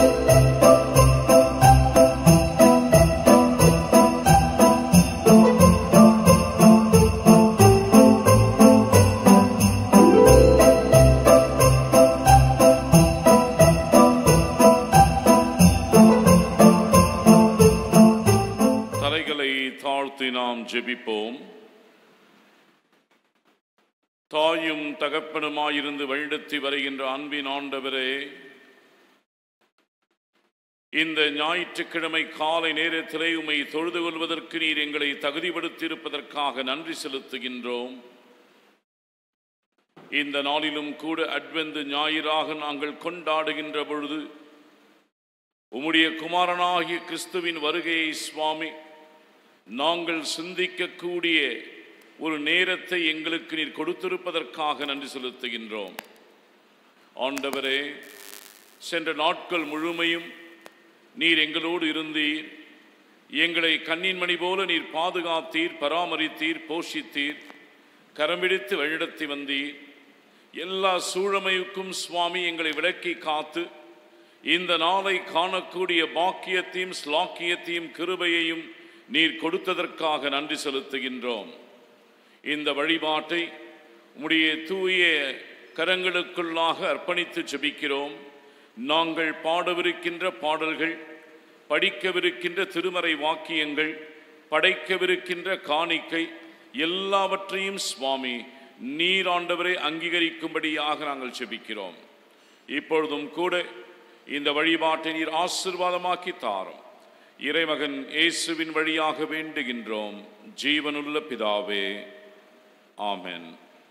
தலைகளை தாழ்த்தி நாம் ஜெபிப்போம் தாயும் தகப்பனுமாயிருந்து வழிநடத்தி வருகின்ற அன்பின் ஆண்டவரே இந்த ஞாயிற்றுக்கிழமை காலை நேரத்திலே உம்மை தொழுது கொள்வதற்கு நீர் எங்களை தகுதிப்படுத்தியிருப்பதற்காக நன்றி செலுத்துகின்றோம் இந்த நாளிலும் கூட அட்வெந்து ஞாயிறாக நாங்கள் கொண்டாடுகின்ற பொழுது உம்முடைய குமாரனாகிய கிறிஸ்துவின் வருகையை சுவாமி நாங்கள் சிந்திக்கக்கூடிய ஒரு நேரத்தை எங்களுக்கு நீர் கொடுத்திருப்பதற்காக நன்றி செலுத்துகின்றோம் ஆண்டவரே சென்ற நாட்கள் முழுமையும் நீர் எங்களோடு இருந்தீர் எங்களை கண்ணின் மணி போல நீர் பாதுகாத்தீர் பராமரித்தீர் போஷித்தீர் கரம்பிடித்து வழிநடத்தி வந்தீர் எல்லா சூழமைக்கும் சுவாமி எங்களை விலக்கி காத்து இந்த நாளை காணக்கூடிய பாக்கியத்தையும் ஸ்லாக்கியத்தையும் கிருபையையும் நீர் கொடுத்ததற்காக நன்றி செலுத்துகின்றோம் இந்த வழிபாட்டை உம்முடைய தூய கரங்களுக்குள்ளாக அர்ப்பணித்து ஜெபிக்கிறோம் நாங்கள் பாடவிருக்கின்ற பாடல்கள் படிக்கவிருக்கின்ற திருமறை வாக்கியங்கள் படைக்கவிருக்கின்ற காணிக்கை எல்லாவற்றையும் சுவாமி நீராண்டவரை அங்கீகரிக்கும்படியாக நாங்கள் ஜெபிக்கிறோம் இப்பொழுதும் கூட இந்த வழிபாட்டை நீர் ஆசிர்வாதமாக்கி தாரும் இறைமகன் இயேசுவின் வழியாக வேண்டுகின்றோம் ஜீவனுள்ள பிதாவே ஆமென்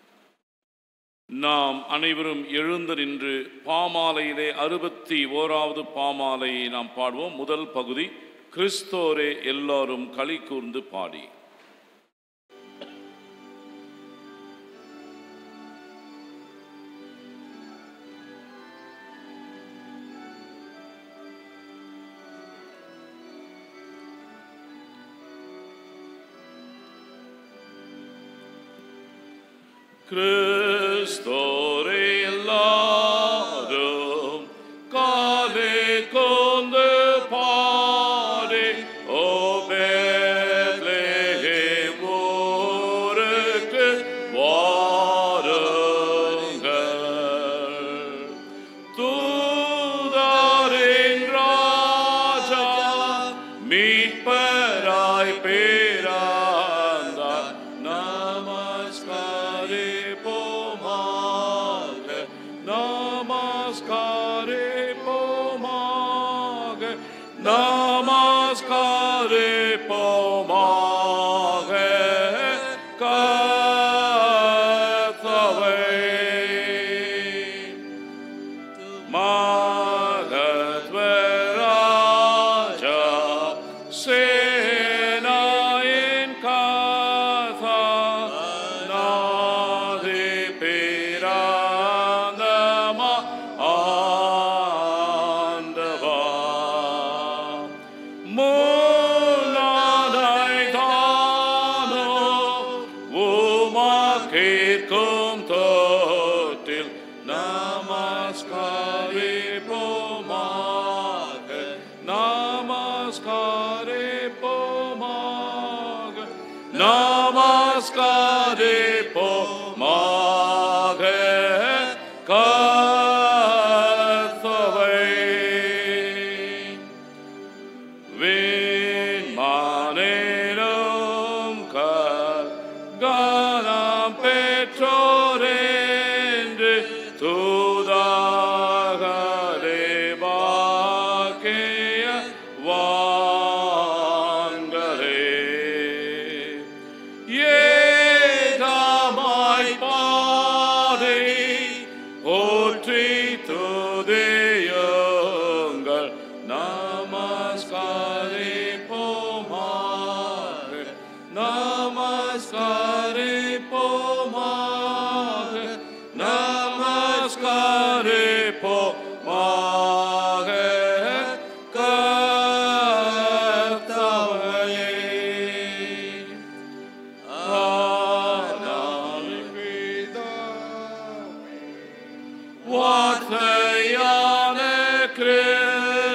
நாம் அனைவரும் எழுந்து நின்று பாமாலையிலே அறுபத்தி ஓராவது பாமாலையை நாம் பாடுவோம் முதல் பகுதி கிறிஸ்தோரே எல்லாரும் களி கூர்ந்து பாடி கிறிஸ்தோரே எல்லாரும் காலே கொண்டு பாடி ஓ பெத்லெஹேம் ஊருக்கு வாருங்கள் தூதரின் ராஜா மீட்பராய் பேராந்தார் நமஸ்காரே போமாக நமஸ்காரே போமாக நமஸ்காரே போமாக கர்த்தவே Mahadvaraja Senayin Katha Nadi Pirandama Andava Munadaitano Umakitkum totil Namaskari pomag Namaskari pomag Namaskari pomag Kathaway Vinmanerum Ganam Petrorendre Tudagare Bakeya Vangare Yedamai Pari போற்றி துதியுங்கள் நமஸ்காரே போமாக நமஸ்காரே போமாக நமஸ்காரே போமாக கர்த்தாவே வார்த்தையான கிறிஸ்து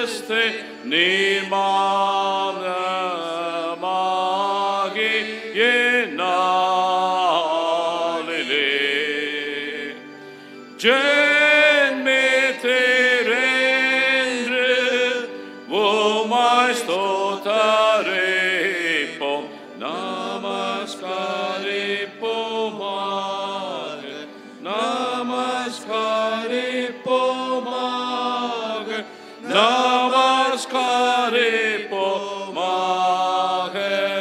ஜென்மேத்தேரென்று ஓமாய் ஸ்தோத்தரிப்போம் நமஸ்காரிப்போமாக நமஸ்காரிப்போமாக நமஸ்காரிப்போமாக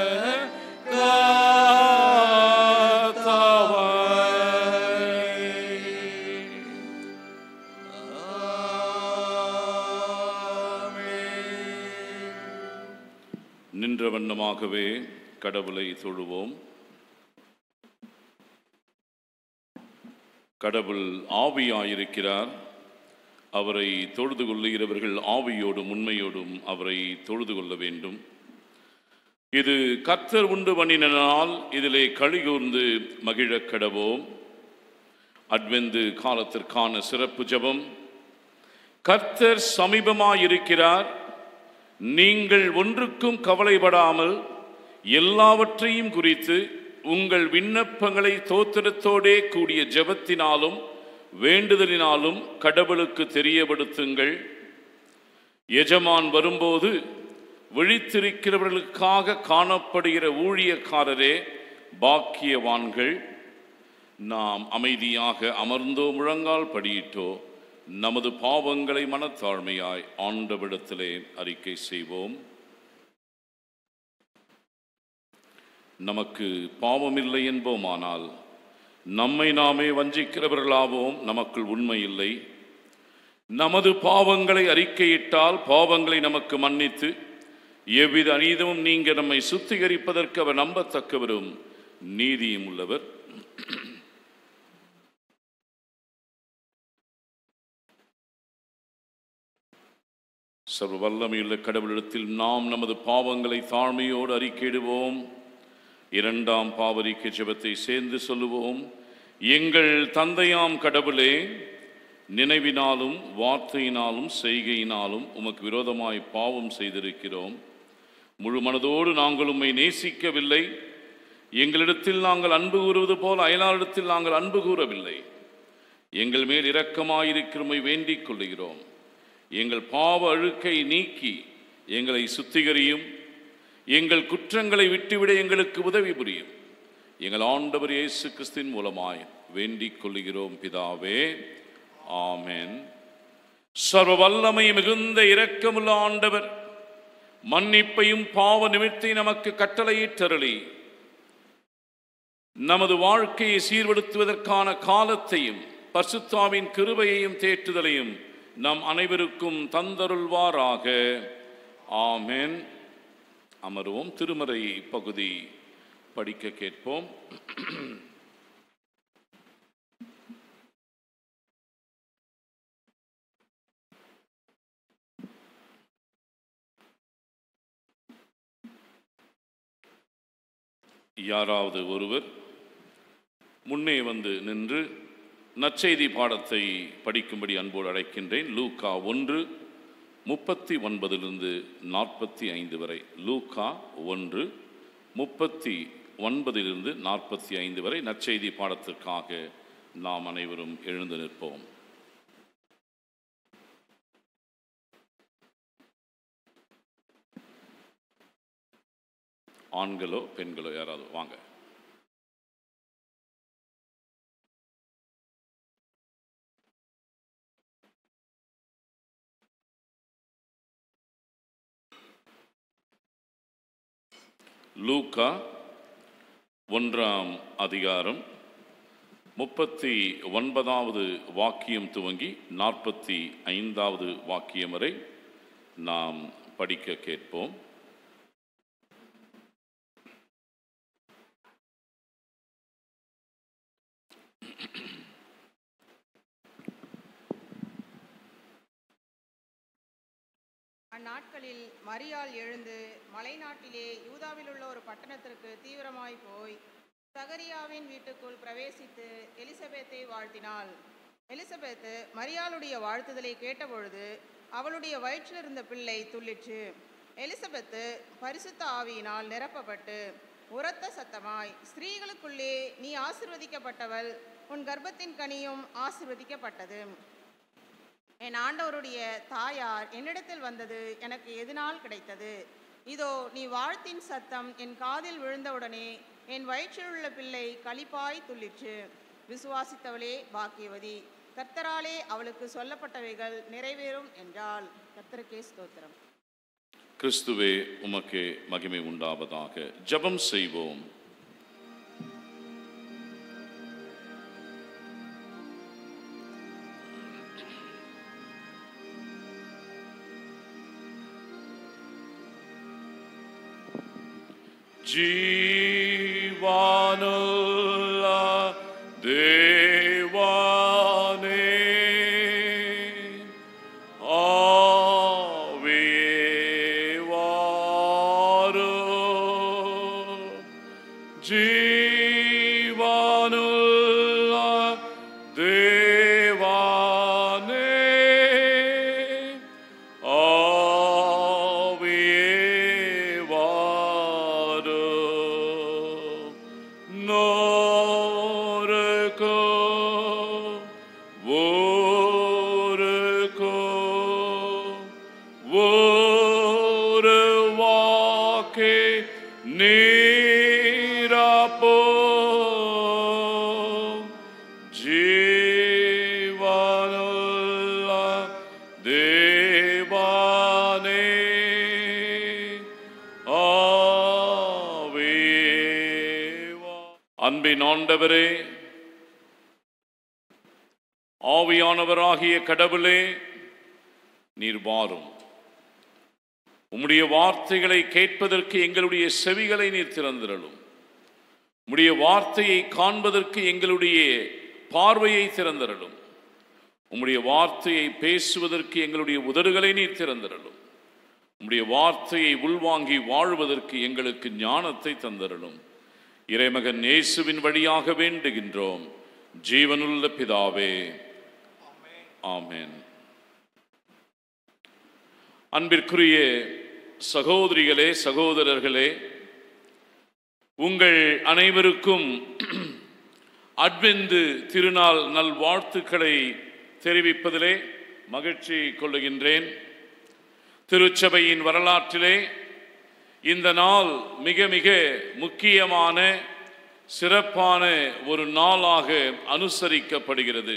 கர்த்தாவை. நின்ற வண்ணமாகவே கடவுளை தொழுவோம் கடவுள் ஆவியாயிருக்கிறார் அவரை தொழுது கொள்ளுகிறவர்கள் ஆவியோடும் உண்மையோடும் அவரை தொழுது கொள்ள வேண்டும் இது கர்த்தர் உண்டு பண்ணின நாள் இதிலே கழிகூர்ந்து மகிழக் கடவோம் அட்வெந்து காலத்திற்கான சிறப்பு ஜெபம் கர்த்தர் சமீபமாயிருக்கிறார் நீங்கள் ஒன்றுக்கும் கவலைப்படாமல் எல்லாவற்றையும் குறித்து உங்கள் விண்ணப்பங்களை தோத்திரத்தோடே கூடிய ஜெபத்தினாலும் வேண்டுதலினாலும் கடவுளுக்கு தெரியப்படுத்துங்கள் எஜமான் வரும்போது விழித்திருக்கிறவர்களுக்காக காணப்படுகிற ஊழியக்காரரே பாக்கியவான்கள் நாம் அமைதியாக அமர்ந்தோ முழங்கால் படியிட்டோ நமது பாவங்களை மனத்தாழ்மையாய் ஆண்டவிடத்திலே அறிக்கை செய்வோம் நமக்கு பாவமில்லை என்போமானால் நம்மை நாமே வஞ்சிக்கிறவர்களாவோம் நமக்குள் உண்மை இல்லை நமது பாவங்களை அறிக்கையிட்டால் பாவங்களை நமக்கு மன்னித்து எவ்வித அநீதமும் நீங்க நம்மை சுத்திகரிப்பதற்கு அவர் நம்பத்தக்கவரும் நீதியும் உள்ளவர் சர்வ வல்லமையுள்ள கடவுளிடத்தில் நாம் நமது பாவங்களை தாழ்மையோடு அறிக்கையிடுவோம் இரண்டாம் பாவரிக்கை ஜெபத்தை சேர்ந்து சொல்லுவோம் எங்கள் தந்தையாம் கடவுளே நினைவினாலும் வார்த்தையினாலும் செய்கையினாலும் உமக்கு விரோதமாய் பாவம் செய்திருக்கிறோம் முழு மனதோடு நாங்கள் உம்மை நேசிக்கவில்லை எங்களிடத்தில் நாங்கள் அன்பு கூறுவது போல் அயலாரிடத்தில் நாங்கள் அன்பு கூறவில்லை எங்கள் மேல் இரக்கமாயிருக்கிறமை வேண்டிக் கொள்ளுகிறோம் எங்கள் பாவ அழுக்கை நீக்கி எங்களை சுத்திகரியும் எங்கள் குற்றங்களை விட்டுவிட எங்களுக்கு உதவி புரியும் எங்கள் ஆண்டவர் இயேசு கிறிஸ்தின் மூலமாய் வேண்டிக் கொள்ளுகிறோம் பிதாவே ஆமென் சர்வ வல்லமை மிகுந்த இரக்கமுள்ள ஆண்டவர் மன்னிப்பையும் பாவ நிமித்தை நமக்கு கட்டளையிட்டருளி நமது வாழ்க்கையை சீர்படுத்துவதற்கான காலத்தையும் பரிசுத்தாவின் கிருபையையும் தேற்றுதலையும் நம் அனைவருக்கும் தந்தருள்வாராக ஆமென் அமருவோம் திருமறை பகுதி படிக்க கேட்போம் யாராவது ஒருவர் முன்னே வந்து நின்று நற்செய்தி பாடத்தை படிக்கும்படி அன்போடு அழைக்கின்றேன் லூக்கா ஒன்று முப்பத்தி ஒன்பதிலிருந்து நாற்பத்தி ஐந்து வரை லூக்கா ஒன்று முப்பத்தி ஒன்பதிலிருந்து நாற்பத்தி ஐந்து வரை நற்செய்தி பாடத்திற்காக நாம் அனைவரும் எழுந்து நிற்போம் ஆண்களோ பெண்களோ யாராவது வாங்க லூக்கா ஒன்றாம் அதிகாரம் முப்பத்தி ஒன்பதாவது வாக்கியம் துவங்கி நாற்பத்தி ஐந்தாவது வாக்கியம் வரை நாம் படிக்க கேட்போம் அந்நாட்களில் மரியாள் எழுந்து மலைநாட்டிலே யூதாவில் உள்ள ஒரு பட்டணத்திற்கு தீவிரமாய் போய் சகரியாவின் வீட்டுக்குள் பிரவேசித்து எலிசபெத்தை வாழ்த்தினாள் எலிசபெத்து மரியாளுடைய வாழ்த்துதலை கேட்டபொழுது அவளுடைய வயிற்றில் இருந்த பிள்ளை துள்ளிற்று எலிசபெத்து பரிசுத்த ஆவியினால் நிரப்பப்பட்டு உரத்த சத்தமாய் ஸ்திரீகளுக்குள்ளே நீ ஆசிர்வதிக்கப்பட்டவள் உன் கர்ப்பத்தின் கனியும் ஆசீர்வதிக்கப்பட்டது என் ஆண்டவருடைய தாயார் என்னிடத்தில் வந்தது எனக்கு எதனால் கிடைத்தது இதோ நீ வாழ்த்தின் சத்தம் என் காதில் விழுந்தவுடனே என் வயிற்றிலுள்ள பிள்ளை களிப்பாய் துள்ளிற்று விசுவாசித்தவளே பாக்கியவதி கர்த்தராலே அவளுக்கு சொல்லப்பட்டவைகள் நிறைவேறும் என்றால் கர்த்தருக்கே ஸ்தோத்திரம் கிறிஸ்துவே உமக்கு மகிமை உண்டாவதாக ஜெபம் செய்வோம் ஜீவானுள்ள தேவானே ஆவியேவாரும் ஜீவானுள்ள தேவானே ஆவியேவாரும் நோருக்கோ ஊருக்கோ ஒரு வாக்கே நீரப்போ ஜீவனுள்ள தேவானே ஆவேவா. அன்பின் ஆண்டவரே ஆவியானவராகிய கடவுளே நீர் வாரும் உம்முடைய வார்த்தைகளை கேட்பதற்கு எங்களுடைய செவிகளை நீர் திறந்திரலும் உம்முடைய வார்த்தையை காண்பதற்கு எங்களுடைய பார்வையை திறந்திரலும் உம்முடைய வார்த்தையை பேசுவதற்கு எங்களுடைய உதடுகளை நீர் திறந்திரலும் உம்முடைய வார்த்தையை உள்வாங்கி வாழ்வதற்கு எங்களுக்கு ஞானத்தை தந்திரலும் இறைமகன் இயேசுவின் வழியாக வேண்டுகின்றோம் ஜீவனுள்ள பிதாவே ஆமென் அன்பிற்குரிய சகோதரிகளே சகோதரர்களே உங்கள் அனைவருக்கும் அட்வெந்து திருநாள் நல்வாழ்த்துக்களை தெரிவிப்பதிலே மகிழ்ச்சி கொள்ளுகின்றேன் திருச்சபையின் வரலாற்றிலே இந்த நாள் மிக மிக முக்கியமான சிறப்பான ஒரு நாளாக அனுசரிக்கப்படுகிறது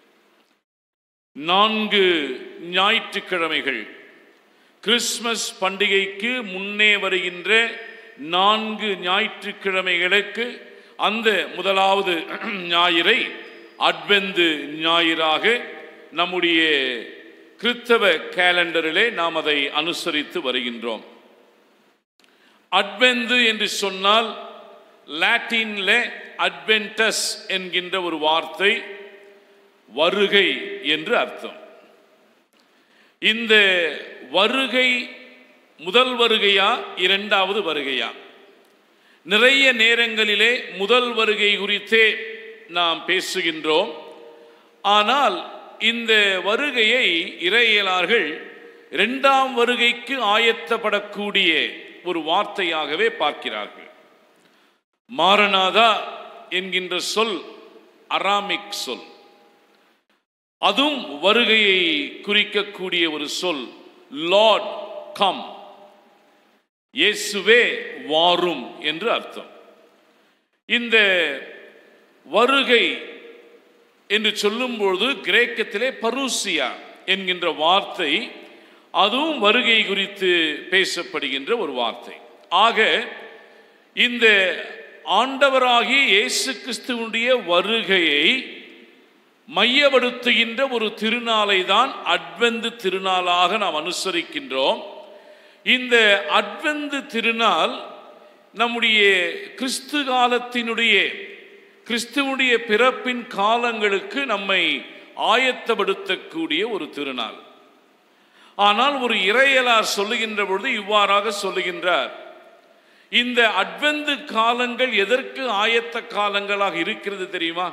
நான்கு ஞாயிற்றுக்கிழமைகள் கிறிஸ்மஸ் பண்டிகைக்கு முன்னே வருகின்ற நான்கு ஞாயிற்றுக்கிழமைகளுக்கு அந்த முதலாவது ஞாயிறை அட்வெந்து ஞாயிறாக நம்முடைய கிறித்தவ கேலண்டரிலே நாம் அதை அனுசரித்து வருகின்றோம் அட்வெந்து என்று சொன்னால் லாட்டின்ல அட்வென்டஸ் என்கின்ற ஒரு வார்த்தை வருகை என்று அர்த்தம் இந்த வருகை முதல் வருகையா இரண்டாவது வருகையா நிறைய நேரங்களிலே முதல் வருகை குறித்தே நாம் பேசுகின்றோம் ஆனால் இந்த வருகையை இறையியலார்கள் இரண்டாம் வருகைக்கு ஆயத்தப்படக்கூடிய ஒரு வார்த்தையாகவே பார்க்கிறார்கள் மாரநாதா என்கின்ற சொல் அராமிக் சொல் அதுவும் வருகையை குறிக்கக்கூடிய ஒரு சொல் லார்ட் கம் இயேசுவே வாரும் என்று அர்த்தம் இந்த வருகை என்று சொல்லும்பொழுது கிரேக்கத்திலே பரூசியா என்கின்ற வார்த்தை அதுவும் வருகை குறித்து பேசப்படுகின்ற ஒரு வார்த்தை ஆக இந்த ஆண்டவராகிய இயேசு கிறிஸ்துவனுடைய வருகையை மையப்படுத்துகின்ற ஒரு திருநாளை தான் அட்வெந்து திருநாளாக நாம் அனுசரிக்கின்றோம் இந்த அட்வெந்து திருநாள் நம்முடைய கிறிஸ்து காலத்தினுடைய கிறிஸ்துவனுடைய பிறப்பின் காலங்களுக்கு நம்மை ஆயத்தப்படுத்தக்கூடிய ஒரு திருநாள் ஆனால் ஒரு இறையலார் சொல்லுகின்ற பொழுது இவ்வாறாக சொல்லுகின்றார் இந்த அட்வெந்து காலங்கள் எதற்கு ஆயத்த காலங்களாக இருக்கிறது தெரியுமா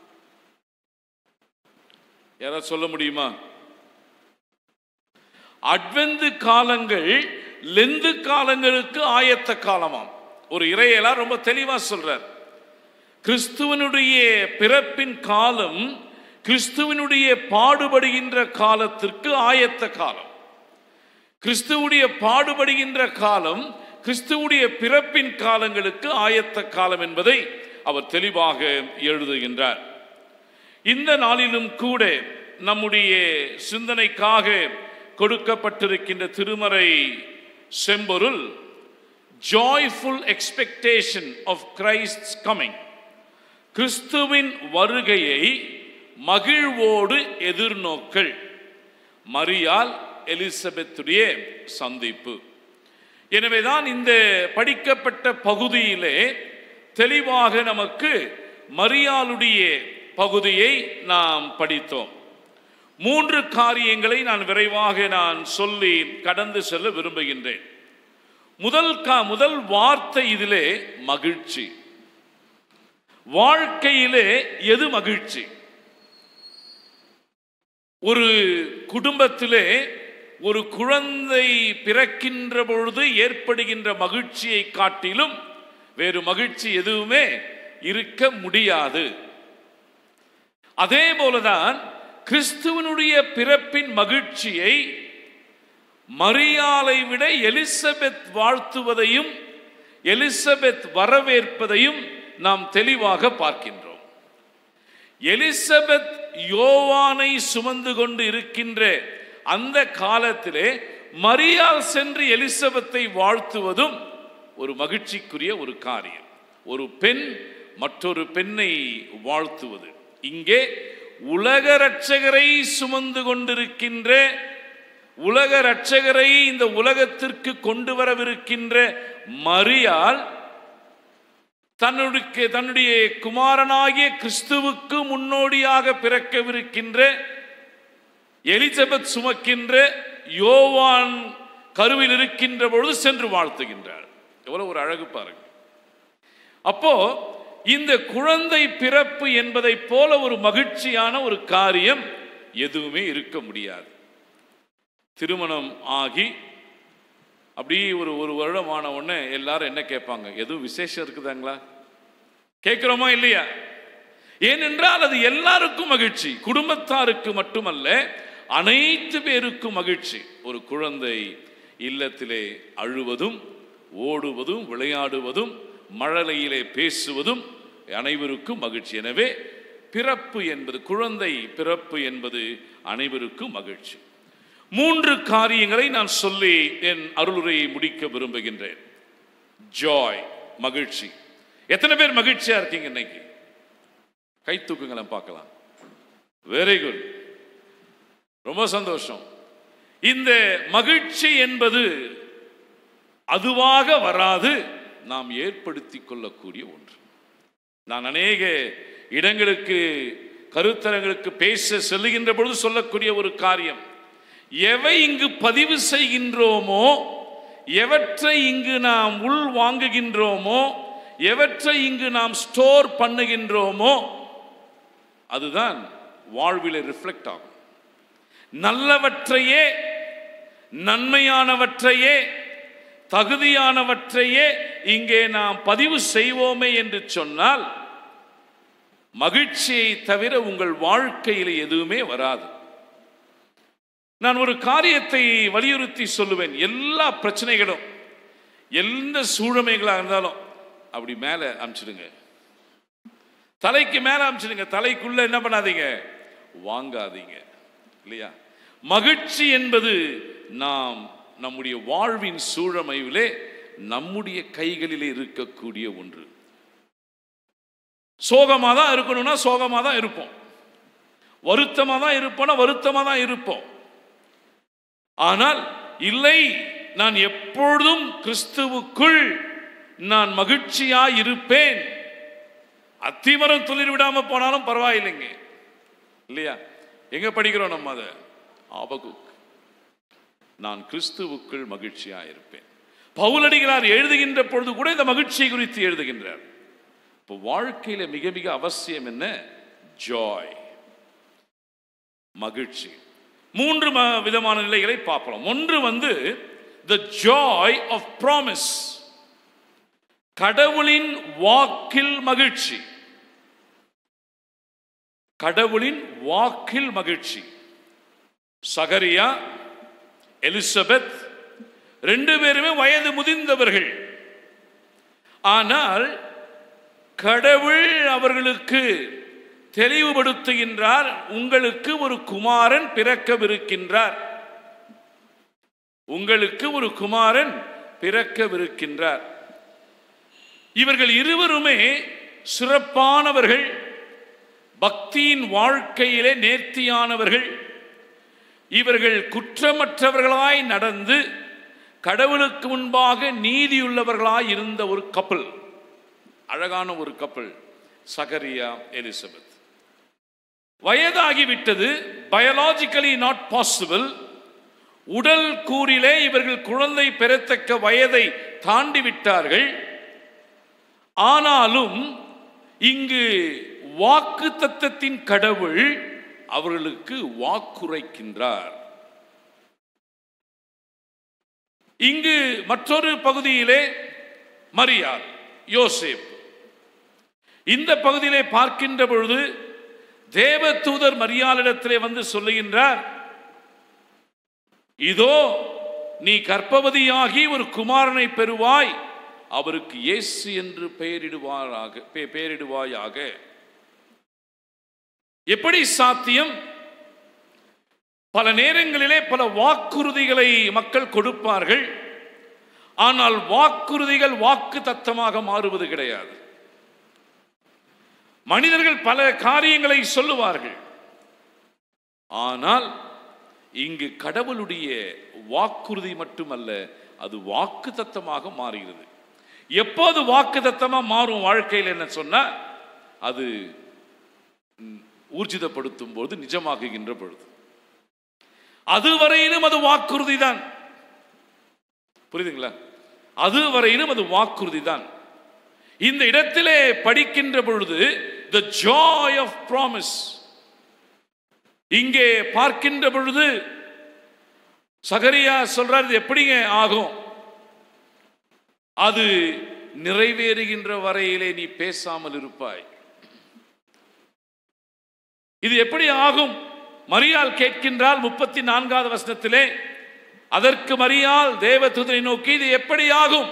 யாராவது சொல்ல முடியுமா அட்வெந்து காலங்கள் லெந்து காலங்களுக்கு ஆயத்த காலமாம் ஒரு இறையலார் ரொம்ப தெளிவா சொல்றார் கிறிஸ்துவனுடைய பிறப்பின் காலம் கிறிஸ்துவனுடைய பாடுபடுகின்ற காலத்திற்கு ஆயத்த காலம் கிறிஸ்துவுடைய பாடுபடுகின்ற காலம் கிறிஸ்துவுடைய பிறப்பின் காலங்களுக்கு ஆயத்த காலம் என்பதை அவர் தெளிவாக எழுதுகின்றார் இந்த நாளிலும் கூட நம்முடைய சிந்தனைக்காக கொடுக்கப்பட்டிருக்கின்ற திருமறை செம்பொருள் joyful expectation of Christ coming கிறிஸ்துவின் வருகையை மகிழ்வோடு எதிர்நோக்கல் மரியால் எலிசபெத்துடைய சந்திப்பு எனவேதான் இந்த படிக்கப்பட்ட பகுதியிலே தெளிவாக நமக்கு மரியாளுடைய பகுதியை நாம் படித்தோம் மூன்று காரியங்களை நான் விரைவாக நான் சொல்லி கடந்து செல்ல விரும்புகின்றேன் முதல் கா முதல் வார்த்தை இதிலே மகிழ்ச்சி வாழ்க்கையிலே எது மகிழ்ச்சி ஒரு குடும்பத்திலே ஒரு குழந்தை பிறக்கின்ற பொழுது ஏற்படுகின்ற மகிழ்ச்சியை காட்டிலும் வேறு மகிழ்ச்சி எதுவுமே இருக்க முடியாது அதே போலதான் கிறிஸ்துவனுடைய பிறப்பின் மகிழ்ச்சியை மரியாலை விட எலிசபெத் வாழ்த்துவதையும் எலிசபெத் வரவேற்பதையும் நாம் தெளிவாக பார்க்கின்றோம் எலிசபெத் யோவானை சுமந்து கொண்டு இருக்கின்ற அந்த காலத்திலே மரியால் சென்று எலிசபெத்தை வாழ்த்துவதும் ஒரு மகிழ்ச்சிக்குரிய ஒரு காரியம் ஒரு பெண் மற்றொரு பெண்ணை வாழ்த்துவது இங்கே உலக ரட்சகரை சுமந்து கொண்டிருக்கின்ற உலக ரட்சகரை இந்த உலகத்திற்கு கொண்டு வரவிருக்கின்ற மரியால் தன்னுடைய தன்னுடைய குமாரனாகிய கிறிஸ்துவுக்கு முன்னோடியாக பிறக்கவிருக்கின்ற எலிசபெத் சுமக்கின்ற யோவான் கருவில் இருக்கின்ற பொழுது சென்று வாழ்த்துகின்றார் எவ்வளவு ஒரு அழகு பாருங்க அப்போ இந்த குழந்தை பிறப்பு என்பதை போல ஒரு மகிழ்ச்சியான ஒரு காரியம் எதுவுமே இருக்க முடியாது திருமணம் ஆகி அப்படியே ஒரு ஒரு வருடம் ஆன உடனே எல்லாரும் என்ன கேட்பாங்க எதுவும் விசேஷம் இருக்குதாங்களா கேட்கிறோமா இல்லையா ஏனென்றால் அது எல்லாருக்கும் மகிழ்ச்சி குடும்பத்தாருக்கு மட்டுமல்ல அனைத்து பேருக்கும் மகிழ்ச்சி ஒரு குழந்தை இல்லத்திலே அழுவதும் ஓடுவதும் விளையாடுவதும் மழலையிலே பேசுவதும் அனைவருக்கும் மகிழ்ச்சி எனவே பிறப்பு என்பது குழந்தை பிறப்பு என்பது அனைவருக்கும் மகிழ்ச்சி மூன்று காரியங்களை நான் சொல்லி என் அருளுரையை முடிக்க விரும்புகின்றேன் ஜாய் மகிழ்ச்சி எத்தனை பேர் மகிழ்ச்சியா இருக்கீங்க இன்னைக்கு கை தூக்குங்களேன் பார்க்கலாம் வெரி குட் ரொம்ப சந்தோஷம் இந்த மகிழ்ச்சி என்பது அதுவாக வராது நாம் ஏற்படுத்தி கொள்ளக்கூடிய ஒன்று நான் அநேக இடங்களுக்கு கருத்தரங்களுக்கு பேச செல்லுகின்ற பொழுது சொல்லக்கூடிய ஒரு காரியம் எவை இங்கு பதிவு செய்கின்றோமோ எவற்றை இங்கு நாம் உள் வாங்குகின்றோமோ எவற்றை இங்கு நாம் ஸ்டோர் பண்ணுகின்றோமோ அதுதான் வாழ்விலே ரிஃப்ளெக்ட் ஆகும் நல்லவற்றையே நன்மையானவற்றையே தகுதியானவற்றையே இங்கே நாம் பதிவு செய்வோமே என்று சொன்னால் மகிழ்ச்சியை தவிர உங்கள் வாழ்க்கையில் எதுவுமே வராது நான் ஒரு காரியத்தை வலியுறுத்தி சொல்லுவேன் எல்லா பிரச்சனைகளும் எந்த சூழமைகளாக இருந்தாலும் அப்படி மேலே அனுப்பிச்சிடுங்க தலைக்கு மேலே அனுப்பிச்சிடுங்க தலைக்குள்ள என்ன பண்ணாதீங்க வாங்காதீங்க இல்லையா மகிழ்ச்சி என்பது நாம் நம்முடைய வாழ்வின் சூழமைவிலே நம்முடைய கைகளிலே இருக்கக்கூடிய ஒன்று சோகமாக தான் இருக்கணும்னா சோகமாக தான் இருப்போம் வருத்தமாக தான் இருப்போம்னா வருத்தமாக தான் இருப்போம் ஆனால் இல்லை நான் எப்பொழுதும் கிறிஸ்துவுக்குள் நான் மகிழ்ச்சியா இருப்பேன் அத்திமரம் துளிர் விடாம போனாலும் பரவாயில்லைங்க இல்லையா எங்க படிக்கிறோம் நம்ம அதை ஆபகுக் நான் கிறிஸ்துவுக்குள் மகிழ்ச்சியா இருப்பேன் பவுலடிகளார் எழுதுகின்ற பொழுது கூட இந்த மகிழ்ச்சியை குறித்து எழுதுகின்றார் இப்போ வாழ்க்கையில மிக மிக அவசியம் என்ன ஜாய் மகிழ்ச்சி மூன்று ம- விதமான நிலைகளை பார்க்கலாம் ஒன்று வந்து த ஜாய் ஆஃப் ப்ராமிஸ் கடவுளின் வாக்கில் மகிழ்ச்சி கடவுளின் வாக்கில் மகிழ்ச்சி சகரியா எலிசபெத் ரெண்டு பேருமே வயது முதிர்ந்தவர்கள் ஆனால் கடவுள் அவர்களுக்கு தெளிவுபடுத்துகின்றார் உங்களுக்கு ஒரு குமாரன் பிறக்கவிருக்கின்றார் உங்களுக்கு ஒரு குமாரன் பிறக்கவிருக்கின்றார் இவர்கள் இருவருமே சிறப்பானவர்கள் பக்தியின் வாழ்க்கையிலே நேர்த்தியானவர்கள் இவர்கள் குற்றமற்றவர்களாய் நடந்து கடவுளுக்கு முன்பாக நீதியுள்ளவர்களாய் இருந்த ஒரு கப்பல் அழகான ஒரு கப்பல் சகரியா எலிசபெத் வயதாகிவிட்டது பயாலாஜிக்கலி நாட் பாசிபிள் உடல் கூறிலே இவர்கள் குழந்தை பெறத்தக்க வயதை தாண்டி விட்டார்கள் ஆனாலும் இங்கு வாக்கு தத்தத்தின் கடவுள் அவர்களுக்கு வாக்குரைக்கின்றார் இங்கு மற்றொரு பகுதியிலே மரியாள் யோசேப் இந்த பகுதியிலே பார்க்கின்ற பொழுது தேவதூதர் மரியாளிடத்திலே வந்து சொல்லுகின்றார் இதோ நீ கர்ப்பவதியாகி ஒரு குமாரனை பெறுவாய் அவருக்கு இயேசு என்று பெயரிடுவாராக பெ- பெயரிடுவாயாக எப்படி சாத்தியம் பல நேரங்களிலே பல வாக்குறுதிகளை மக்கள் கொடுப்பார்கள் ஆனால் வாக்குறுதிகள் வாக்கு தத்தமாக மாறுவது கிடையாது மனிதர்கள் பல காரியங்களை சொல்லுவார்கள் ஆனால் இங்கு கடவுளுடைய வாக்குறுதி மட்டுமல்ல அது வாக்கு தத்தமாக மாறுகிறது எப்போது வாக்கு தத்தமா மாறும் வாழ்க்கையில் என்ன சொன்னா அது ம், ஊர்ஜிதப்படுத்தும் போது நிஜமாகுகின்ற பொழுது அதுவரையிலும் அது வாக்குறுதி தான் புரியுதுங்களா அதுவரையிலும் அது வாக்குறுதி தான் இந்த இடத்திலே படிக்கின்ற பொழுது த ஜாய் ஆஃப் ப்ராமிஸ் இங்கே பார்க்கின்ற பொழுது சகரியா சொல்றார் இது எப்படிங்க ஆகும் அது நிறைவேறுகின்ற வரையிலே நீ பேசாமல் இருப்பாய் இது எப்படி ஆகும் மரியாள் கேட்கின்றால் முப்பத்தி நான்காவது வசனத்திலே அதற்கு மரியாள் தேவதூதனை நோக்கி இது எப்படி ஆகும்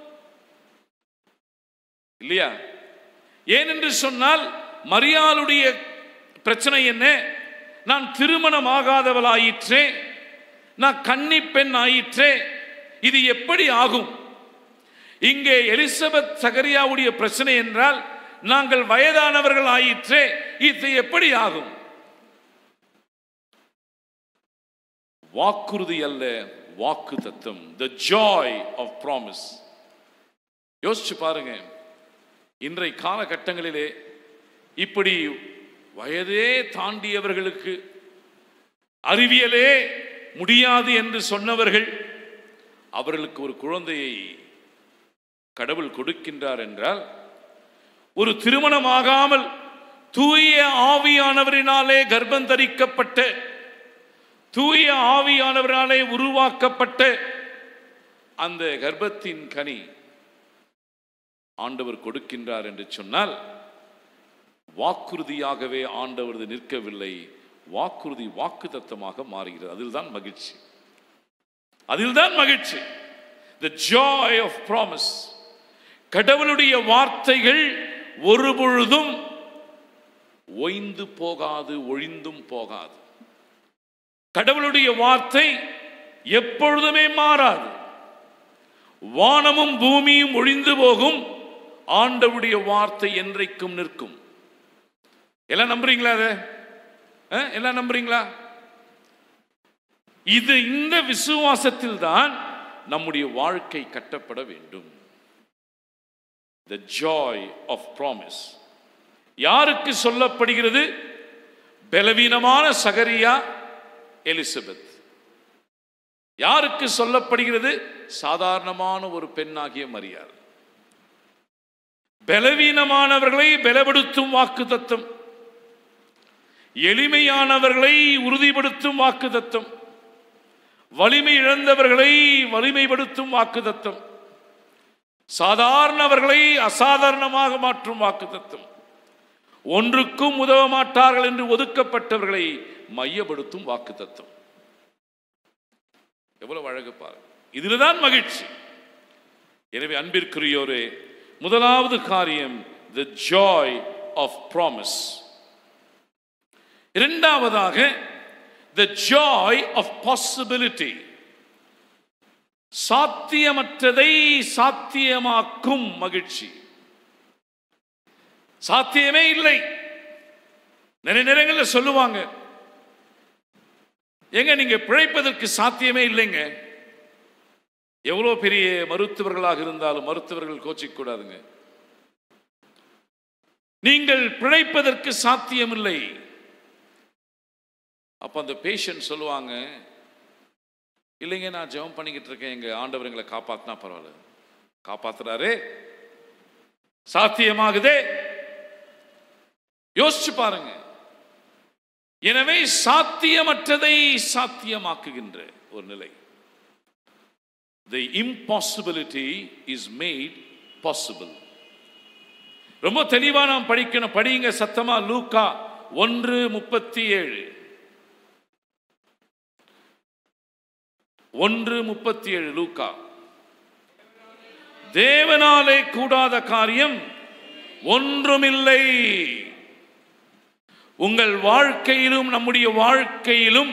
இல்லையா ஏனென்று சொன்னால் மரியாளுடைய பிரச்சனை என்ன நான் திருமணம் ஆகாதவளாயிற்றே நான் கன்னி பெண் ஆயிற்றே இது எப்படி ஆகும் இங்கே எலிசபெத் சகரியாவுடைய பிரச்சனை என்றால் நாங்கள் வயதானவர்கள் ஆயிற்றே இது எப்படி ஆகும் வாக்குறுதி அல்ல வாக்கு தத்துவம் த ஜாய் ஆஃப் ப்ராமிஸ் யோசிச்சு பாருங்க இன்றைய காலகட்டங்களிலே இப்படி வயதே தாண்டியவர்களுக்கு அறிவியலே முடியாது என்று சொன்னவர்கள் அவர்களுக்கு ஒரு குழந்தையை கடவுள் கொடுக்கின்றார் என்றால் ஒரு திருமணமாகாமல் தூய ஆவியானவரினாலே கர்ப்பம் தரிக்கப்பட்ட தூய ஆவியானவராலே உருவாக்கப்பட்ட அந்த கர்ப்பத்தின் கனி ஆண்டவர் கொடுக்கின்றார் என்று சொன்னால் வாக்குறுதியாகவே ஆண்டவர் இது நிற்கவில்லை வாக்குறுதி வாக்கு தத்தமாக மாறுகிறது அதில்தான் மகிழ்ச்சி அதில்தான் மகிழ்ச்சி த ஜாய் ஆஃப் ப்ராமிஸ் கடவுளுடைய வார்த்தைகள் ஒருபொழுதும் ஓய்ந்து போகாது ஒழிந்தும் போகாது கடவுளுடைய வார்த்தை எப்பொழுதுமே மாறாது வானமும் பூமியும் ஒழிந்து போகும் ஆண்டவருடைய வார்த்தை என்றைக்கும் நிற்கும் எல்லாம் நம்புறீங்களா அதை அஹ், எல்லாம் நம்புறீங்களா இது இந்த விசுவாசத்தில் தான் நம்முடைய வாழ்க்கை கட்டப்பட வேண்டும் த ஜாய் ஆஃப் ப்ராமிஸ் யாருக்கு சொல்லப்படுகிறது பலவீனமான சகரியா எலிசபெத் யாருக்கு சொல்லப்படுகிறது சாதாரணமான ஒரு பெண்ணாகிய மரியாள் பலவீனமானவர்களை பலப்படுத்தும் வாக்கு தத்துவம் எளிமையானவர்களை உறுதிப்படுத்தும் வாக்கு தத்துவம் வலிமை இழந்தவர்களை வலிமைப்படுத்தும் வாக்கு தத்துவம் சாதாரணவர்களை அசாதாரணமாக மாற்றும் வாக்கு தத்துவம் ஒன்றுக்கும் உதவ மாட்டார்கள் என்று ஒதுக்கப்பட்டவர்களை மையப்படுத்தும் வாக்கு தத்துவம் எவ்வளவு அழகு பாருங்க இதில்தான் மகிழ்ச்சி எனவே அன்பிற்குரியோரே முதலாவது காரியம் த ஜாய் ஆஃப் ப்ராமிஸ் இரண்டாவதாக த ஜாய் ஆஃப் பாசிபிலிட்டி சாத்தியமற்றதை சாத்தியமாக்கும் மகிழ்ச்சி சாத்தியமே இல்லை நிறைய நேரங்களில் சொல்லுவாங்க எங்க நீங்க பிழைப்பதற்கு சாத்தியமே இல்லைங்க எவ்வளோ பெரிய மருத்துவர்களாக இருந்தாலும் மருத்துவர்கள் கோச்சிக்க கூடாதுங்க நீங்கள் பிழைப்பதற்கு சாத்தியமில்லை அப்ப அந்த பேஷண்ட் சொல்லுவாங்க இல்லைங்க நான் ஜெபம் பண்ணிக்கிட்டு இருக்கேன் எங்க ஆண்டவர் எங்களை காப்பாத்தினா பரவாயில்ல காப்பாத்துறாரு சாத்தியமாகுதே யோசிச்சு பாருங்க எனவே சாத்தியமற்றதை சாத்தியமாக்குகின்ற ஒரு நிலை the impossibility is made possible ரொம்ப தெளிவா நாம் படிக்கணும் படிங்க சத்தமா லூக்கா ஒன்று முப்பத்தி ஏழு ஒன்று முப்பத்தி ஏழு லூக்கா தேவனாலே கூடாத காரியம் ஒன்றுமில்லை உங்கள் வாழ்க்கையிலும் நம்முடைய வாழ்க்கையிலும்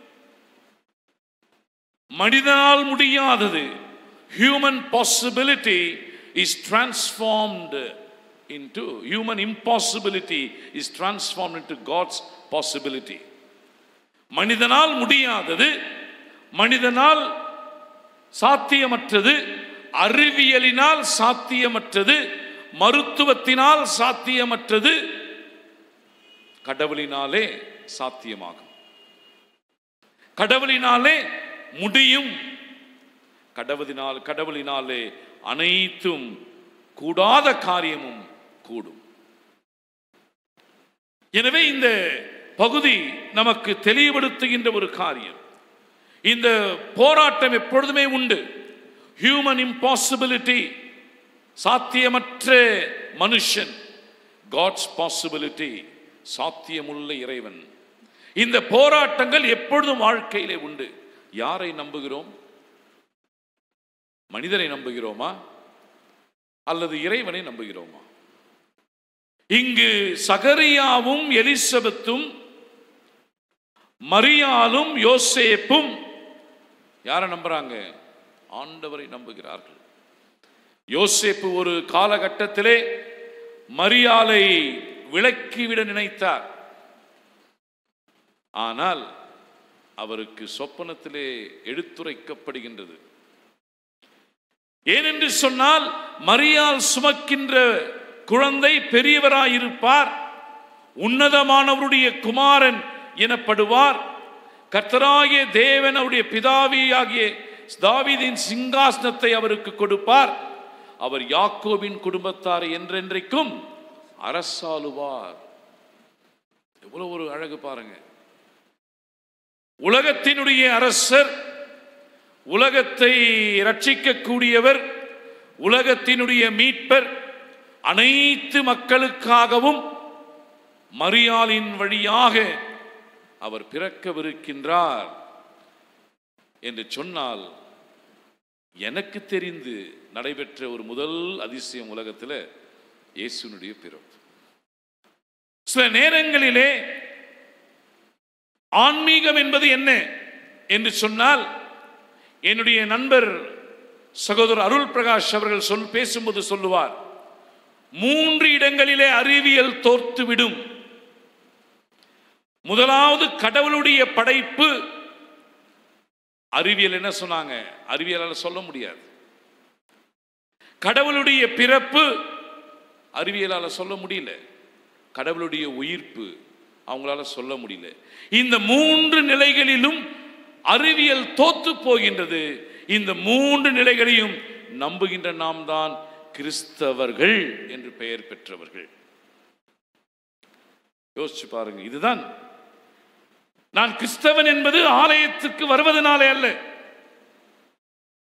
மனிதனால் முடியாதது human possibility is transformed into human impossibility is transform into God's possibility மனிதனால் முடியாதது மனிதனால் சாத்தியமற்றது அறிவியலினால் சாத்தியமற்றது மருத்துவத்தினால் சாத்தியமற்றது கடவுளினாலே சாத்தியமாகும் கடவுளினாலே முடியும் கடவுளினால் கடவுளினாலே அனைத்தும் கூடாத காரியமும் கூடும் எனவே இந்த பகுதி நமக்கு தெளிவுபடுத்துகின்ற ஒரு காரியம் இந்த போராட்டம் எப்பொழுதுமே உண்டு ஹியூமன் இம்பாசிபிலிட்டி சாத்தியமற்ற மனுஷன் காட்ஸ் பாசிபிலிட்டி சாத்தியமுள்ள இறைவன் இந்த போராட்டங்கள் எப்பொழுதும் வாழ்க்கையிலே உண்டு யாரை நம்புகிறோம் மனிதரை நம்புகிறோமா அல்லது இறைவனை நம்புகிறோமா இங்கு சகரியாவும் எலிசபெத்தும் மரியாலும் யோசேப்பும் யாரை நம்புறாங்க ஆண்டவரை நம்புகிறார்கள் யோசேப்பு ஒரு காலகட்டத்திலே மரியாலை விலக்கிவிட நினைத்தார் ஆனால் அவருக்கு சொப்பனத்திலே எடுத்துரைக்கப்படுகின்றது ஏனென்று சொன்னால் மரியால் சுமக்கின்ற குழந்தை பெரியவராயிருப்பார் உன்னதமானவருடைய குமாரன் எனப்படுவார் கர்த்தராகிய தேவன் அவருடைய பிதாவியாகிய தாவீதின் சிங்காசனத்தை அவருக்கு கொடுப்பார் அவர் யாக்கோபின் குடும்பத்தார் என்றென்றைக்கும் அரசாளுவார் எவ்வளவு ஒரு அழகு பாருங்க உலகத்தினுடைய அரசர் உலகத்தை ரட்சிக்கக்கூடியவர் உலகத்தினுடைய மீட்பர் அனைத்து மக்களுக்காகவும் மரியாளின் வழியாக அவர் பிறக்கவிருக்கின்றார் என்று சொன்னால் எனக்கு தெரிந்து நடைபெற்ற ஒரு முதல் அதிசயம் உலகத்தில் இயேசுனுடைய பிறப்பு சில நேரங்களிலே ஆன்மீகம் என்பது என்ன என்று சொன்னால் என்னுடைய நண்பர் சகோதரர் அருள் பிரகாஷ் அவர்கள் சொல் பேசும்போது சொல்லுவார் மூன்று இடங்களிலே அறிவியல் தோர்த்துவிடும் முதலாவது கடவுளுடைய படைப்பு அறிவியல் என்ன சொன்னாங்க அறிவியலால் சொல்ல முடியாது கடவுளுடைய பிறப்பு அறிவியலால் சொல்ல முடியல கடவுளுடைய உயிர்ப்பு அவங்களால சொல்ல முடியல இந்த மூன்று நிலைகளிலும் அறிவியல் தோத்து போகின்றது இந்த மூன்று நிலைகளையும் நம்புகின்ற நாம் தான் கிறிஸ்தவர்கள் என்று பெயர் பெற்றவர்கள் யோசிச்சு பாருங்க இதுதான் நான் கிறிஸ்தவன் என்பது ஆலயத்துக்கு வருவதனாலே அல்ல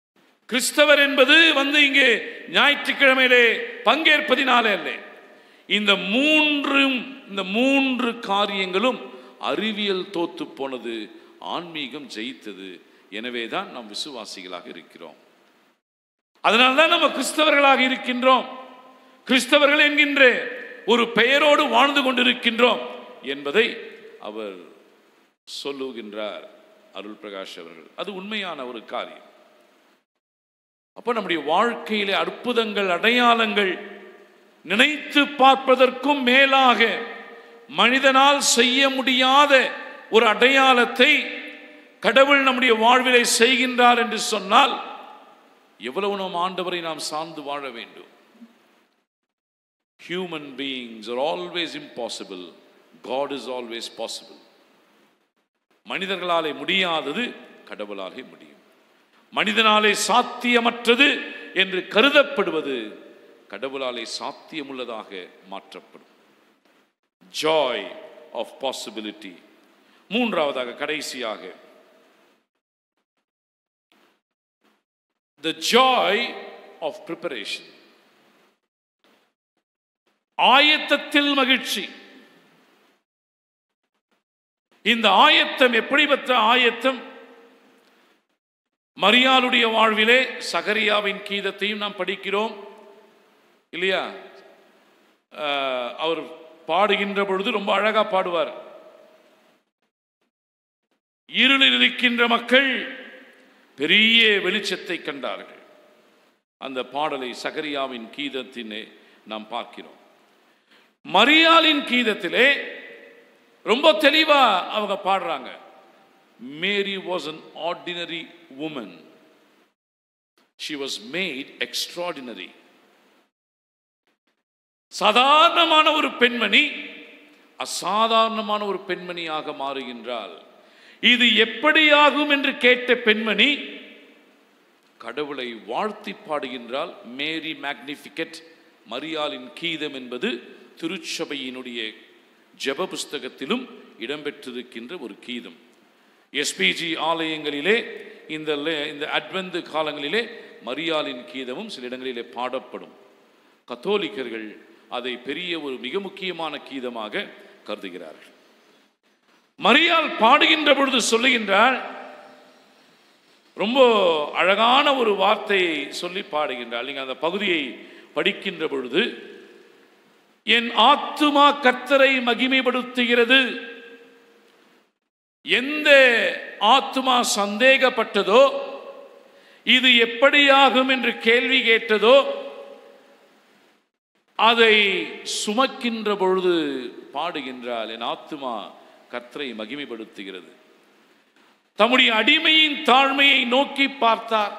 கிறிஸ்தவர் என்பது வந்து இங்கே ஞாயிற்றுக்கிழமையிலே பங்கேற்பதினாலே அல்ல இந்த மூன்றும் இந்த மூன்று காரியங்களும் அறிவியல் தோத்து போனது ஆன்மீகம் ஜெயித்தது எனவே தான் நாம் விசுவாசிகளாக இருக்கிறோம் அதனால தான் நம்ம கிறிஸ்தவர்களாக இருக்கின்றோம் கிறிஸ்தவர்கள் என்கின்ற ஒரு பெயரோடு வாழ்ந்து கொண்டிருக்கின்றோம் என்பதை அவர் சொல்லுகின்றார் அருள் பிரகாஷ் அவர்கள் அது உண்மையான ஒரு காரியம் அப்ப நம்முடைய வாழ்க்கையிலே அற்புதங்கள் அடையாளங்கள் நினைத்து பார்ப்பதற்கும் மேலாக மனிதனால் செய்ய முடியாத ஒரு அடையாளத்தை கடவுள் நம்முடைய வாழ்விலை செய்கின்றார் என்று சொன்னால் எவ்வளவு நம் ஆண்டவரை நாம் சார்ந்து வாழ வேண்டும் human beings are always impossible God is always possible மனிதர்களாலே முடியாதது கடவுளாலே முடியும் மனிதனாலே சாத்தியமற்றது என்று கருதப்படுவது கடவுளாலே சாத்தியமுள்ளதாக மாற்றப்படும் ஜாய் ஆஃப் பாசிபிலிட்டி மூன்றாவதாக கடைசியாக த ஜாய் ஆஃப் ப்ரிப்பரேஷன் ஆயத்தத்தில் மகிழ்ச்சி இந்த ஆயத்தம் எப்படிப்பட்ட ஆயத்தம் மரியாளுடைய வாழ்விலே சகரியாவின் கீதத்தையும் நாம் படிக்கிறோம் இல்லையா ஆஹ், அவர் பாடுகின்ற பொழுது ரொம்ப அழகா பாடுவார் இருளில் இருக்கின்ற மக்கள் பெரிய வெளிச்சத்தை கண்டார்கள் அந்த பாடலை சகரியாவின் கீதத்தினே நாம் பார்க்கிறோம் மரியாளின் கீதத்திலே ரொம்ப தெளிவா அவங்க பாடுறாங்க Mary was an ordinary woman she was made extraordinary சாதாரணமான ஒரு பெண்மணி அசாதாரணமான ஒரு பெண்மணியாக மாறுகின்றாள் இது எப்படியாகும் என்று கேட்ட பெண்மணி கடவுளை வாழ்த்தி பாடுகின்றால் மேரி மேக்னிஃபிகட் மரியாளின் கீதம் என்பது திருச்சபையினுடைய ஜெப புஸ்தகத்திலும் இடம்பெற்றிருக்கின்ற ஒரு கீதம் எஸ்பிஜி ஆலயங்களிலே இந்த லே- இந்த அட்வெந்து காலங்களிலே மரியாளின் கீதமும் சில இடங்களிலே பாடப்படும் கத்தோலிக்கர்கள் அதை பெரிய ஒரு மிக முக்கியமான கீதமாக கருதுகிறார்கள் மரியாள் பாடுகின்ற பொழுது சொல்லுகின்றாள் ரொம்ப அழகான ஒரு வார்த்தையை சொல்லி பாடுகின்றாள் நீங்க அந்த பகுதியை படிக்கின்ற பொழுது என் ஆத்துமா கர்த்தரை மகிமைப்படுத்துகிறது எந்த ஆத்துமா சந்தேகப்பட்டதோ இது எப்படியாகும் என்று கேள்வி கேட்டதோ அதை சுமக்கின்ற பொழுது பாடுகின்றாள் என் ஆத்துமா கர்த்தரை மகிமைப்படுத்துகிறது தம்முடைய அடிமையின் தாழ்மையை நோக்கி பார்த்தார்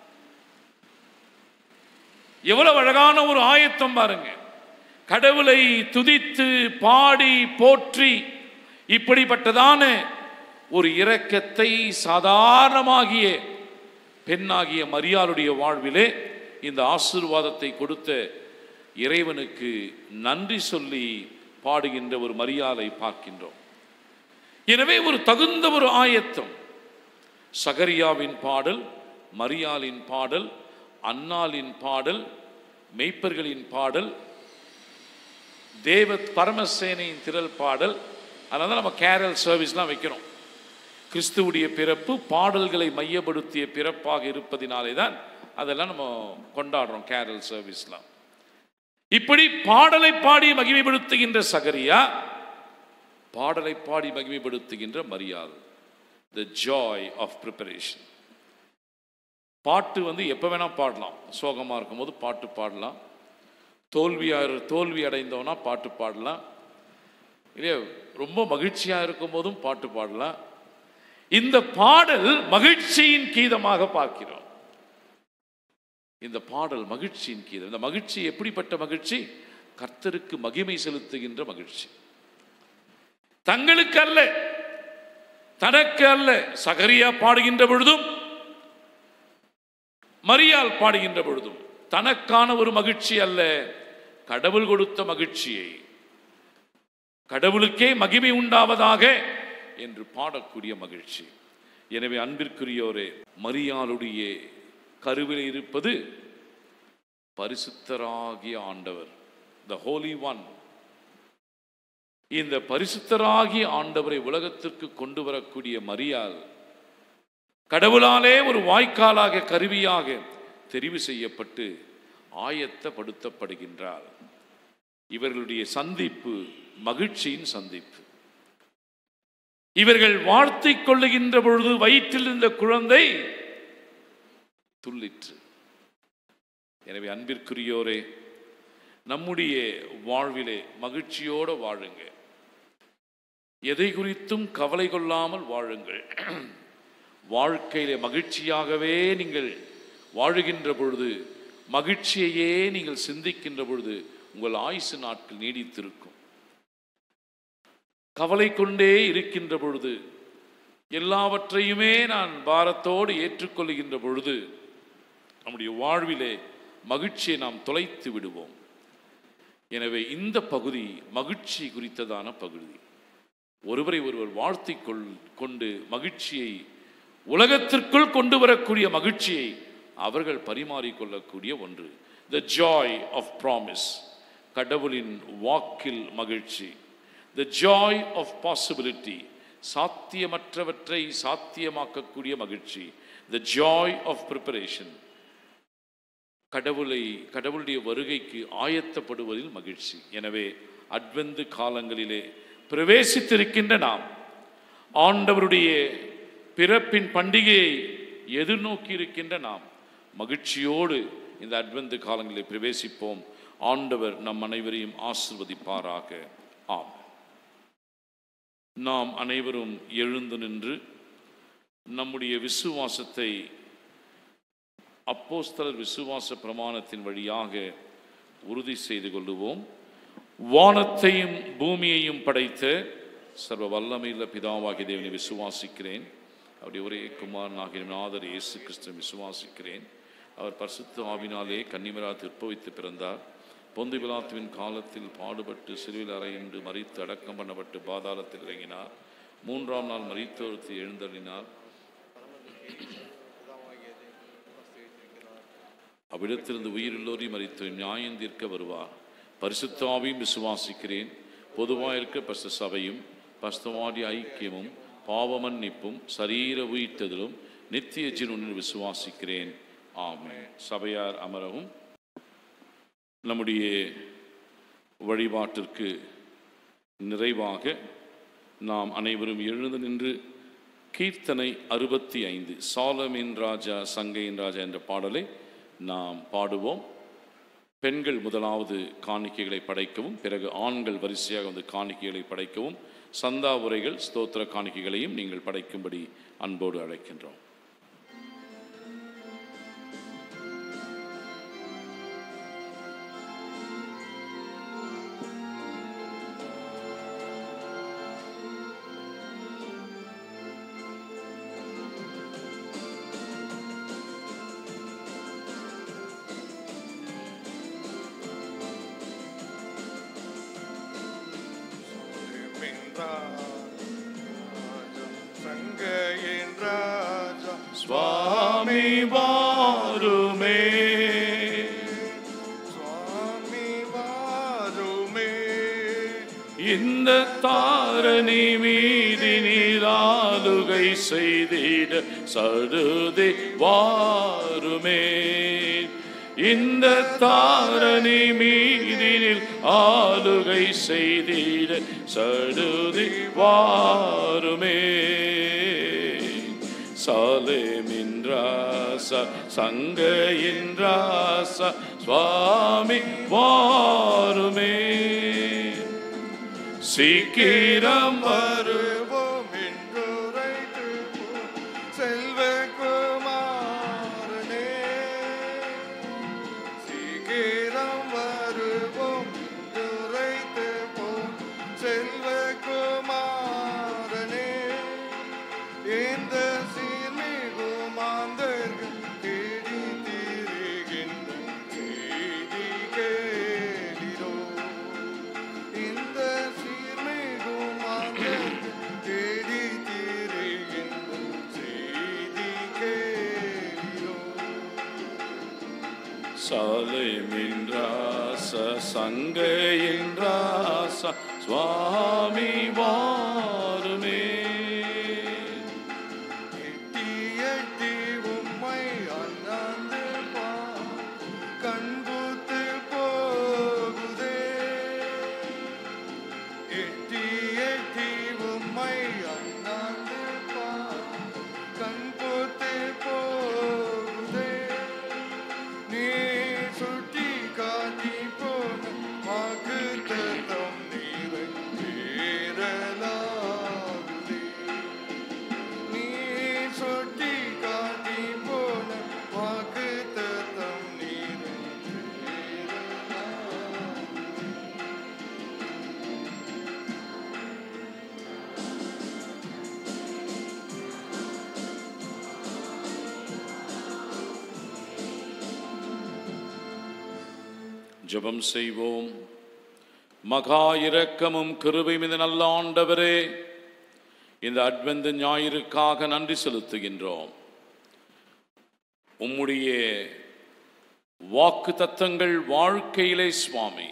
எவ்வளவு அழகான ஒரு ஆயத்தம் பாருங்க கடவுளை துதித்து பாடி போற்றி இப்படிப்பட்டதான ஒரு இரக்கத்தை சாதாரணமாகிய பெண்ணாகிய மரியாளுடைய வாழ்விலே இந்த ஆசீர்வாதத்தை கொடுத்த இறைவனுக்கு நன்றி சொல்லி பாடுகின்ற ஒரு மரியாதை பார்க்கின்றோம் எனவே ஒரு தகுந்த ஒரு ஆயத்தம் சகரியாவின் பாடல் மரியாளின் பாடல் அன்னாளின் பாடல் மெய்ப்பர்களின் பாடல் தேவ பரமசேனையின் திரள் பாடல் அதனால தான் நம்ம கேரல் சர்வீஸ்லாம் வைக்கிறோம் கிறிஸ்துவுடைய பிறப்பு பாடல்களை மையப்படுத்திய பிறப்பாக இருப்பதினாலே தான் அதெல்லாம் நம்ம கொண்டாடுறோம் கேரல் சர்வீஸ்லாம் இப்படி பாடலை பாடி மகிமைப்படுத்துகின்ற சகரியா பாடலை பாடி மகிமைப்படுத்துகின்ற மரியாதை த ஜாய் ஆஃப் ப்ரிப்பரேஷன் பாட்டு வந்து எப்போ வேணால் பாடலாம் சோகமாக இருக்கும்போது பாட்டு பாடலாம் தோல்வியாக தோல்வி அடைந்தோன்னா பாட்டு பாடலாம் இல்லையா ரொம்ப மகிழ்ச்சியாக இருக்கும் போதும் பாட்டு பாடலாம் இந்த பாடல் மகிழ்ச்சியின் கீதமாக பார்க்கிறோம் இந்த பாடல் மகிழ்ச்சியின் கீதம் இந்த மகிழ்ச்சி எப்படிப்பட்ட மகிழ்ச்சி கர்த்தருக்கு மகிமை செலுத்துகின்ற மகிழ்ச்சி தங்களுக்கு அல்ல தனக்கு அல்ல சகரியா பாடுகின்ற பொழுதும் மரியாள் பாடுகின்ற பொழுதும் தனக்கான ஒரு மகிழ்ச்சி அல்ல கடவுள் கொடுத்த மகிழ்ச்சியை கடவுளுக்கே மகிமை உண்டாவதாக என்று பாடக்கூடிய மகிழ்ச்சி எனவே அன்பிற்குரியோரே மரியாளுடைய கருவில் இருப்பது பரிசுத்தராகிய ஆண்டவர் த ஹோலி ஒன் இந்த பரிசுத்தராகி ஆண்டவரை உலகத்திற்கு கொண்டு வரக்கூடிய மரியாள் கடவுளாலே ஒரு வாய்க்காலாக கருவியாக தெரிவு செய்யப்பட்டு ஆயத்தப்படுத்தப்படுகின்றார் இவர்களுடைய சந்திப்பு மகிழ்ச்சியின் சந்திப்பு இவர்கள் வாழ்த்திக் கொள்ளுகின்ற பொழுது வயிற்றில் இருந்த குழந்தை துள்ளிற்று எனவே அன்பிற்குரியோரே நம்முடைய வாழ்விலே மகிழ்ச்சியோடு வாழுங்க எதை குறித்தும் கவலை கொள்ளாமல் வாழுங்கள் வாழ்க்கையிலே மகிழ்ச்சியாகவே நீங்கள் வாழுகின்ற பொழுது மகிழ்ச்சியையே நீங்கள் சிந்திக்கின்ற பொழுது உங்கள் ஆயுசு நாட்கள் நீடித்திருக்கும் கவலை கொண்டே இருக்கின்ற பொழுது எல்லாவற்றையுமே நான் பாரத்தோடு ஏற்றுக்கொள்கின்ற பொழுது நம்முடைய வாழ்விலே மகிழ்ச்சியை நாம் தொலைத்து விடுவோம் எனவே இந்த பகுதி மகிழ்ச்சி குறித்ததான பகுதி ஒருவரை ஒருவர் வாழ்த்திக் கொள் கொண்டு மகிழ்ச்சியை உலகத்திற்குள் கொண்டு வரக்கூடிய மகிழ்ச்சியை அவர்கள் பரிமாறிக்கொள்ளக்கூடிய ஒன்று த ஜாய் ஆஃப் ப்ராமிஸ் கடவுளின் வாக்கில் மகிழ்ச்சி த ஜாய் ஆஃப் பாசிபிலிட்டி சாத்தியமற்றவற்றை சாத்தியமாக்கக்கூடிய மகிழ்ச்சி த ஜாய் ஆஃப் ப்ரிப்பரேஷன் கடவுளை கடவுளுடைய வருகைக்கு ஆயத்தப்படுவதில் மகிழ்ச்சி எனவே அட்வெந்து காலங்களிலே பிரவேசித்திருக்கின்ற நாம் ஆண்டவருடைய பிறப்பின் பண்டிகையை எதிர்நோக்கி இருக்கின்ற நாம் மகிழ்ச்சியோடு இந்த அட்வெந்து காலங்களிலே பிரவேசிப்போம் ஆண்டவர் நம் அனைவரையும் ஆசிர்வதிப்பாராக ஆம் நாம் அனைவரும் எழுந்து நின்று நம்முடைய விசுவாசத்தை அப்போஸ்தலர் விசுவாச பிரமாணத்தின் வழியாக உறுதி செய்து கொள்ளுவோம் வானத்தையும் பூமியையும் படைத்த சர்வ வல்லமையுள்ள பிதாவாகிய தேவனை விசுவாசிக்கிறேன் அவருடைய ஒரே குமாரனாகிய நாதர் இயேசு கிறிஸ்து விசுவாசிக்கிறேன் அவர் பரிசுத்த ஆவினாலே கன்னிமரா திருப்பவித்து பிறந்தார் பொந்து விழாத்துவின் காலத்தில் பாடுபட்டு சிறுவில் அறையின்று மறித்து அடக்கம் பண்ணப்பட்டு பாதாளத்தில் இறங்கினார் மூன்றாம் நாள் மறித்தோர்த்து எழுந்தள்ளினார் அவ்விடத்திலிருந்து உயிரில்லோரையும் மறித்து நியாயம் தீர்க்க வருவார் பரிசுத்தாவையும் விசுவாசிக்கிறேன் பொதுவாக இருக்க பரிசு சபையும் பஸ்தவாடி ஐக்கியமும் பாவமன்னிப்பும் சரீர உயிர்த்ததிலும் நித்திய ஜீவனில் விசுவாசிக்கிறேன் ஆமே சபையார் அமரவும் நம்முடைய வழிபாட்டிற்கு நிறைவாக நாம் அனைவரும் எழுந்து நின்று கீர்த்தனை அறுபத்தி ஐந்து சாலமின் ராஜா சங்கையின் ராஜா என்ற பாடலை நாம் பாடுவோம் பெண்கள் முதலாவது காணிக்கைகளை படைக்கவும் பிறகு ஆண்கள் வரிசையாக வந்து காணிக்கைகளை படைக்கவும் சந்தா உரைகள் ஸ்தோத்திர காணிக்கைகளையும் நீங்கள் படைக்கும்படி அன்போடு அழைக்கின்றோம் சங்கையின் ராஜா சுவாமி வாருமே சுவாமி வாருமே இந்த தாரணி மீதி நீராளுகை செய்திட சடுதி வாருமே இந்த தாரணி மீதினில் ஆளுகை செய்திட சடுதி வாருமே சாலேமின் ராசா சங்கையின் ராசா சுவாமி வாருமே சீக்கிரம் வரு வருவோம் என்றுரைத்து செல்வகுமாரனே சீக்கிரம் வருவோம் என்றுரைத்து போம் செல்வகுமாரனே இந்த சீர்மிகு மாந்தர்கள் தேடி திரிகின்ற செய்தி கேளிரோ இந்த சீர்மிகு மாந்தர்கள் தேடி திரிகின்ற செய்தி கேளிரோ சாலேமின் ராசா சங்கையின் ராசா சுவாமி வாருமே எட்டி எட்டி உம்மை அண்ணாந்து பா கண்பூத்து போகுதே எட்டி எட்டி உம்மை அண்ணாந்து பா கண்பூத்து போகுதே நீ சுட்டி காட்டி போன வாக்கு தத்தம் நீரை ஏறலாகுதே நீ சுட்டி காட்டி போன வாக்கு தத்தம் நீரை ஏறலாகுதே ஜெபம் செய்வோம் மகா இரக்கமும் கிருபையும் இந்த நல்ல ஆண்டவரே இந்த அட்வெந்த ஞாயிறுக்காக நன்றி செலுத்துகின்றோம் உம்முடைய வாக்கு தத்தங்கள் வாழ்க்கையிலே சுவாமி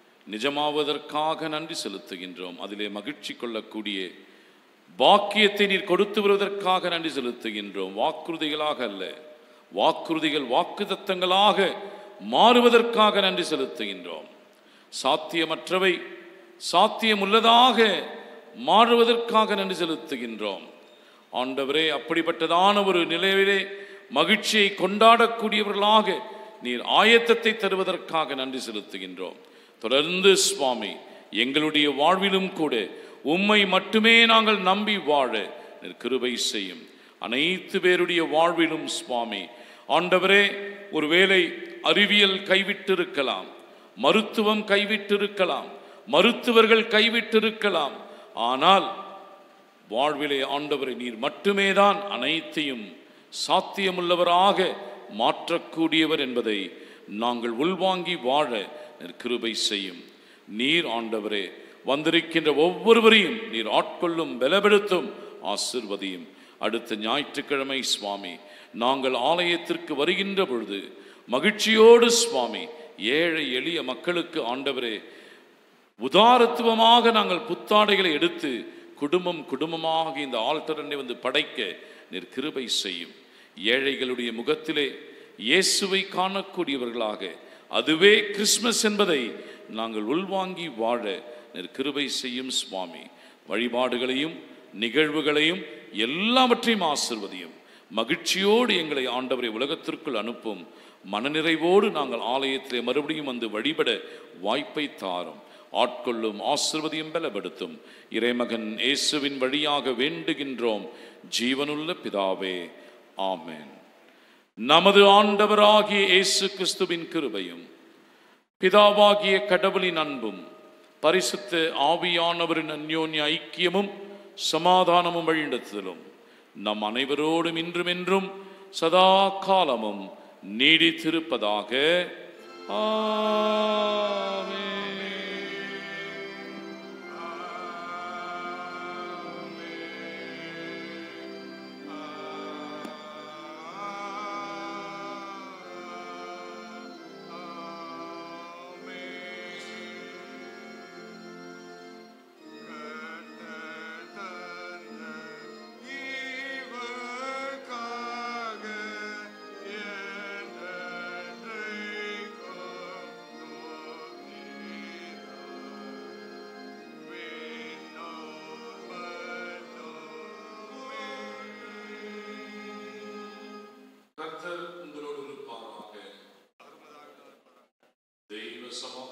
நிஜமாவதற்காக நன்றி செலுத்துகின்றோம் அதிலே மகிழ்ச்சி கொள்ளக்கூடிய பாக்கியத்தை நீர் கொடுத்து வருவதற்காக நன்றி செலுத்துகின்றோம் வாக்குறுதிகளாக அல்ல வாக்குறுதிகள் வாக்கு தத்தங்களாக மாறுவதற்காக நன்றி செலுத்துகின்றோம் சாத்தியமற்றவை சாத்தியமுள்ளதாக மாறுவதற்காக நன்றி செலுத்துகின்றோம் ஆண்டவரே அப்படிப்பட்டதான ஒரு நிலையிலே மகிழ்ச்சியை கொண்டாடக்கூடியவர்களாக நீர் ஆயத்தத்தை தருவதற்காக நன்றி செலுத்துகின்றோம் தொடர்ந்து சுவாமி எங்களுடைய வாழ்விலும் கூட உம்மை மட்டுமே நாங்கள் நம்பி வாழ நீர் கிருபை செய்யும் அனைத்து பேருடைய வாழ்விலும் சுவாமி ஆண்டவரே ஒருவேளை அறிவியல் கைவிட்டிருக்கலாம் மருத்துவம் கைவிட்டிருக்கலாம் மருத்துவர்கள் கைவிட்டிருக்கலாம் ஆனால் வாழ்விலே ஆண்டவரை நீர் மட்டுமே தான் அனைத்தையும் சாத்தியமுள்ளவராக மாற்றக்கூடியவர் என்பதை நாங்கள் உள்வாங்கி வாழ நீர் கிருபை செய்யும் நீர் ஆண்டவரே வந்திருக்கின்ற ஒவ்வொருவரையும் நீர் ஆட்கொள்ளும் பலப்படுத்தும் ஆசிர்வதியும் அடுத்த ஞாயிற்றுக்கிழமை சுவாமி நாங்கள் ஆலயத்திற்கு வருகின்ற பொழுது மகிழ்ச்சியோடு சுவாமி ஏழை எளிய மக்களுக்கு ஆண்டவரே உதாரத்துவமாக நாங்கள் புத்தாடைகளை எடுத்து குடும்பம் குடும்பமாக இந்த ஆல்டரனை வந்து படைக்க நீர் கிருபை செய்யும் ஏழைகளுடைய முகத்திலே இயேசுவை காணக்கூடியவர்களாக அதுவே கிறிஸ்மஸ் என்பதை நாங்கள் உள்வாங்கி வாழ நீர் கிருபை செய்யும் சுவாமி வழிபாடுகளையும் நிகழ்வுகளையும் எல்லாவற்றையும் ஆசிர்வதியும் மகிழ்ச்சியோடு எங்களை ஆண்டவரை உலகத்திற்குள் அனுப்பும் மனநிறைவோடு நாங்கள் ஆலயத்திலே மறுபடியும் வந்து வழிபட வாய்ப்பை தாரும் ஆட்கொள்ளும் ஆசிர்வதியும் பலப்படுத்தும் இறைமகன் இயேசுவின் வழியாக வேண்டுகின்றோம் ஜீவனுள்ள பிதாவே ஆமென் நமது ஆண்டவராகிய இயேசு கிறிஸ்துவின் கிருபையும் பிதாவாகிய கடவுளின் அன்பும் பரிசுத்த ஆவியானவரின் அந்யோன்ய ஐக்கியமும் சமாதானமும் வழிநடத்துதலும் நம் அனைவரோடும் இன்றும் என்றும் சதா காலமும் நீடித்திருப்பதாக ஆமென். கர்த்தர் உங்களோடு இருப்பாராக தெய்வ சமாதானம்